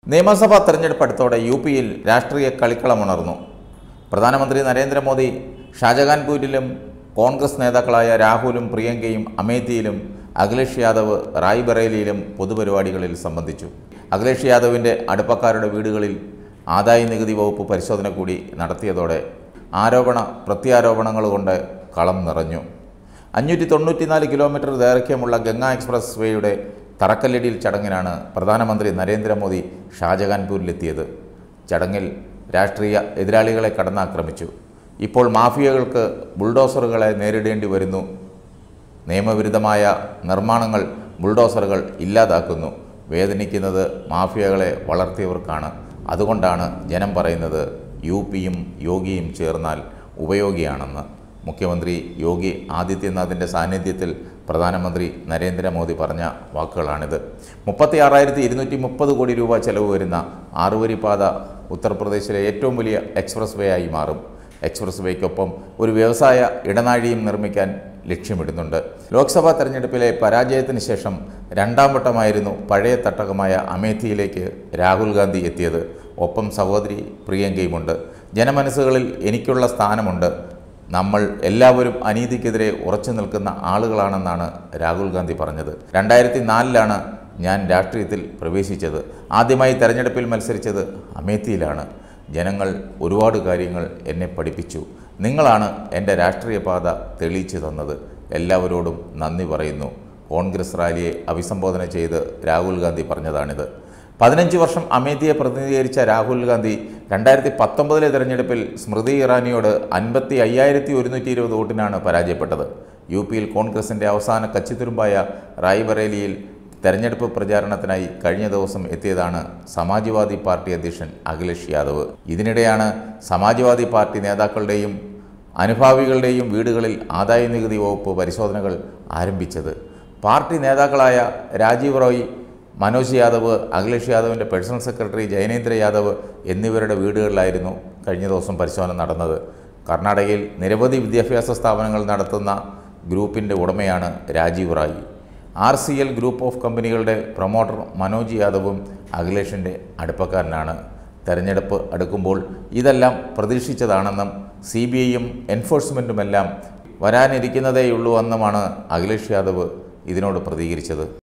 നിയമസഭാ തെരഞ്ഞെടുപ്പ് അടുത്തോടെ യു പിയിൽ രാഷ്ട്രീയ കളിക്കളമുണർന്നു പ്രധാനമന്ത്രി നരേന്ദ്രമോദി ഷാജഹാൻപൂരിലും കോൺഗ്രസ് നേതാക്കളായ രാഹുലും പ്രിയങ്കയും അമേത്തിയിലും അഖിലേഷ് യാദവ് റായ്ബറേലിയിലും പൊതുപരിപാടികളിൽ സംബന്ധിച്ചു അഖിലേഷ് യാദവിൻ്റെ അടുപ്പക്കാരുടെ വീടുകളിൽ ആദായ നികുതി വകുപ്പ് പരിശോധന കൂടി നടത്തിയതോടെ ആരോപണ പ്രത്യാരോപണങ്ങൾ കൊണ്ട് കളം നിറഞ്ഞു അഞ്ഞൂറ്റി തൊണ്ണൂറ്റിനാല് കിലോമീറ്റർ ദൈർഘ്യമുള്ള ഗംഗാ എക്സ്പ്രസ് വേയുടെ തറക്കല്ലിടിയിൽ ചടങ്ങിനാണ് പ്രധാനമന്ത്രി നരേന്ദ്രമോദി ഷാജഹാൻപൂരിലെത്തിയത് ചടങ്ങിൽ രാഷ്ട്രീയ എതിരാളികളെ കടന്നാക്രമിച്ചു ഇപ്പോൾ മാഫിയകൾക്ക് ബുൾഡോസറുകളെ നേരിടേണ്ടി വരുന്നു നിയമവിരുദ്ധമായ നിർമ്മാണങ്ങൾ ബുൾഡോസറുകൾ ഇല്ലാതാക്കുന്നു വേദനിക്കുന്നത് മാഫിയകളെ വളർത്തിയവർക്കാണ് അതുകൊണ്ടാണ് ജനം പറയുന്നത് യു പിയും യോഗിയും ചേർന്നാൽ ഉപയോഗിയാണെന്ന് മുഖ്യമന്ത്രി യോഗി ആദിത്യനാഥിൻ്റെ സാന്നിധ്യത്തിൽ പ്രധാനമന്ത്രി നരേന്ദ്രമോദി പറഞ്ഞ വാക്കുകളാണിത് മുപ്പത്തി ആറായിരത്തി ഇരുന്നൂറ്റി മുപ്പത് കോടി രൂപ ചെലവ് വരുന്ന ആറുവരിപ്പാത ഉത്തർപ്രദേശിലെ ഏറ്റവും വലിയ എക്സ്പ്രസ് വേ ആയി മാറും എക്സ്പ്രസ് വേക്കൊപ്പം ഒരു വ്യവസായ ഇടനാഴിയും നിർമ്മിക്കാൻ ലക്ഷ്യമിടുന്നുണ്ട് ലോക്സഭാ തെരഞ്ഞെടുപ്പിലെ പരാജയത്തിന് ശേഷം രണ്ടാം വട്ടമായിരുന്നു പഴയ തട്ടകമായ അമേഠിയിലേക്ക് രാഹുൽ ഗാന്ധി എത്തിയത് ഒപ്പം സഹോദരി പ്രിയങ്കയുമുണ്ട് ജനമനസ്സുകളിൽ എനിക്കുള്ള സ്ഥാനമുണ്ട് നമ്മൾ എല്ലാവരും അനീതിക്കെതിരെ ഉറച്ചു നിൽക്കുന്ന ആളുകളാണെന്നാണ് രാഹുൽ ഗാന്ധി പറഞ്ഞത് രണ്ടായിരത്തി നാലിലാണ് ഞാൻ രാഷ്ട്രീയത്തിൽ പ്രവേശിച്ചത് ആദ്യമായി തെരഞ്ഞെടുപ്പിൽ മത്സരിച്ചത് അമേത്തിയിലാണ് ജനങ്ങൾ ഒരുപാട് കാര്യങ്ങൾ എന്നെ പഠിപ്പിച്ചു നിങ്ങളാണ് എൻ്റെ രാഷ്ട്രീയ പാത തെളിയിച്ചു തന്നത് എല്ലാവരോടും നന്ദി പറയുന്നു കോൺഗ്രസ് റാലിയെ അഭിസംബോധന ചെയ്ത് രാഹുൽ ഗാന്ധി പറഞ്ഞതാണിത് പതിനഞ്ച് വർഷം അമേഠിയെ പ്രതിനിധീകരിച്ച രാഹുൽ ഗാന്ധി രണ്ടായിരത്തി പത്തൊമ്പതിലെ തെരഞ്ഞെടുപ്പിൽ സ്മൃതി ഇറാനിയോട് അൻപത്തി അയ്യായിരത്തി ഒരുന്നൂറ്റി ഇരുപത് വോട്ടിനാണ് പരാജയപ്പെട്ടത് യു പിയിൽ കോൺഗ്രസിൻ്റെ അവസാന കച്ചിത്തുരുമ്പായ റായ്ബറേലിയിൽ തെരഞ്ഞെടുപ്പ് പ്രചാരണത്തിനായി കഴിഞ്ഞ ദിവസം എത്തിയതാണ് സമാജ്വാദി പാർട്ടി അധ്യക്ഷൻ അഖിലേഷ് യാദവ് ഇതിനിടെയാണ് സമാജ്വാദി പാർട്ടി നേതാക്കളുടെയും അനുഭാവികളുടെയും വീടുകളിൽ ആദായ നികുതി വകുപ്പ് പരിശോധനകൾ ആരംഭിച്ചത് പാർട്ടി നേതാക്കളായ രാജീവ് റോയ് മനോജ് യാദവ് അഖിലേഷ് യാദവിൻ്റെ പേഴ്സണൽ സെക്രട്ടറി ജയനേന്ദ്ര യാദവ് എന്നിവരുടെ വീടുകളിലായിരുന്നു കഴിഞ്ഞ ദിവസം പരിശോധന നടന്നത് കർണാടകയിൽ നിരവധി വിദ്യാഭ്യാസ സ്ഥാപനങ്ങൾ നടത്തുന്ന ഗ്രൂപ്പിൻ്റെ ഉടമയാണ് Rajeev Rai R C L group of കമ്പനികളുടെ പ്രൊമോട്ടർ മനോജ് യാദവും അഖിലേഷിൻ്റെ അടുപ്പക്കാരനാണ് തെരഞ്ഞെടുപ്പ് അടുക്കുമ്പോൾ ഇതെല്ലാം പ്രതീക്ഷിച്ചതാണെന്നും സി ബി ഐയും എൻഫോഴ്സ്മെൻറ്റുമെല്ലാം വരാനിരിക്കുന്നതേയുള്ളൂ എന്നുമാണ് അഖിലേഷ് യാദവ് ഇതിനോട് പ്രതികരിച്ചത്